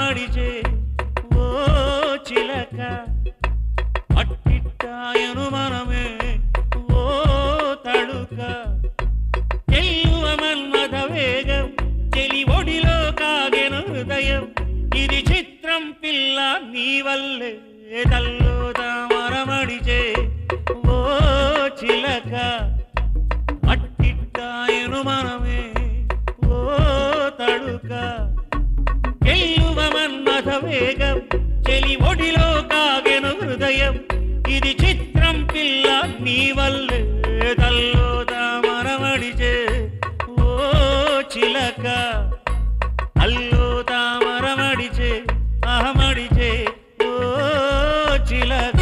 మరమడిచే ఓ చిలక అట్టిట్టాయను మనమే ఓ తడుక ఎల్లువ మన్మథ వేగం చెలి ఒడిలో కాగెను హృదయం ఇది చిత్రం పిల్ల నీ వల్లే తల్లో తామరమడిచే ఓ చిలక అట్టిట్టాయను మనమే ఓ తడుక ఎల్లువ మన్మథ వేగం చెలి ఒడిలో కాగెను హృదయం ఇది చిత్రం పిల్ల నీ వల్లే తల్లో తామరమడిచే ఓ చిలక అల్లో తామరమడిచే అహమడిచే ఓ చిలక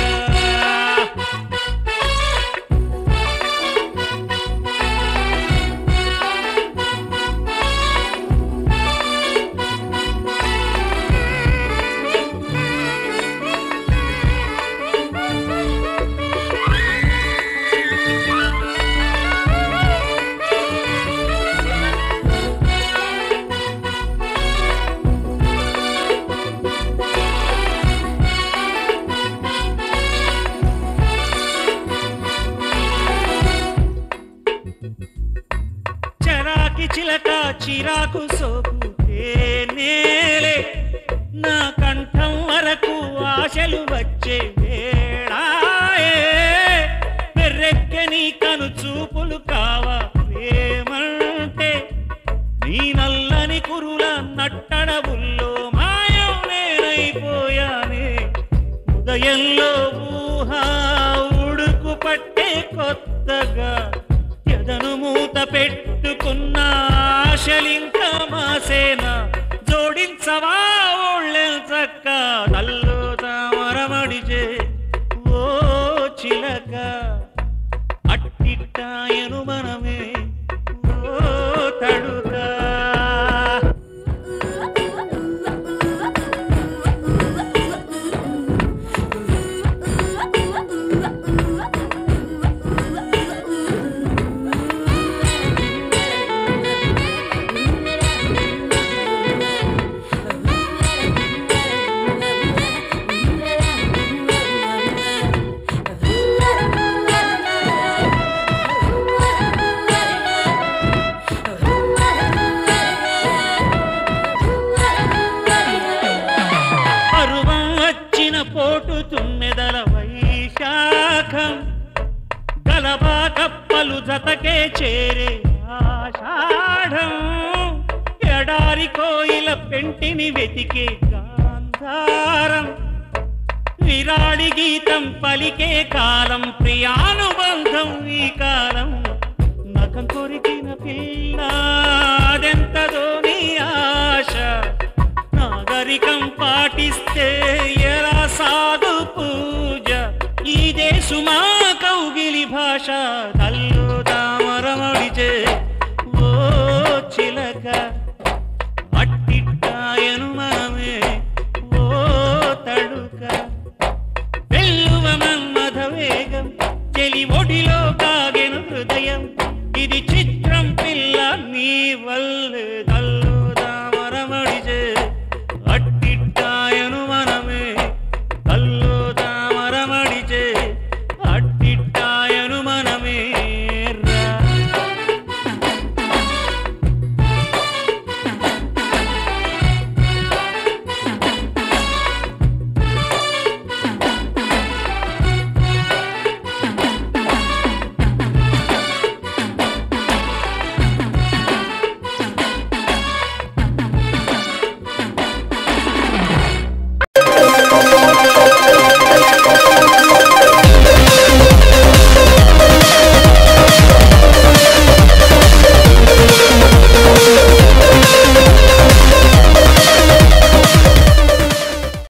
చరాకి చిలక చిరాకు సోకుతే నేలే నా కంఠం వరకు ఆశలు వచ్చే వేళాయే పెర్రెక్కని కను చూపులు కావా ప్రేమంటే నీ నల్లని కురుల నట్టడవుల్లో మాయం నేనైపోయానే ఉదయంలో ఊహ ఉడుకు పట్టే కొత్తగా ఎదను మూత పెట్టుకున్న ఆశలింక మాసేన జోడించవా ఒళ్ళెంచక్క నల్లు తామరమడిచే ఓ చిలక అట్టిట్టాయను మనమే ఓ తడుకా పరువం వచ్చిన పోటు తుమ్మెదల వైశాఖం గలబా కప్పలు జతకే చేరే ఆషాఢం ఎడారి కోయిల పెంటిని వెతికే గాంధారం విరాడి గీతం పలికే కాలం ప్రియానుబంధం ఈ కాలం నఖం కొరికిన పిల్ల అదెంతదో నీ ఆశ నాగరికం పాటిస్తే ఎలా సాగు పూజ ఇదే సుమా కౌగిలి భాష తల్లు తామరమడిచే ఓ చిలక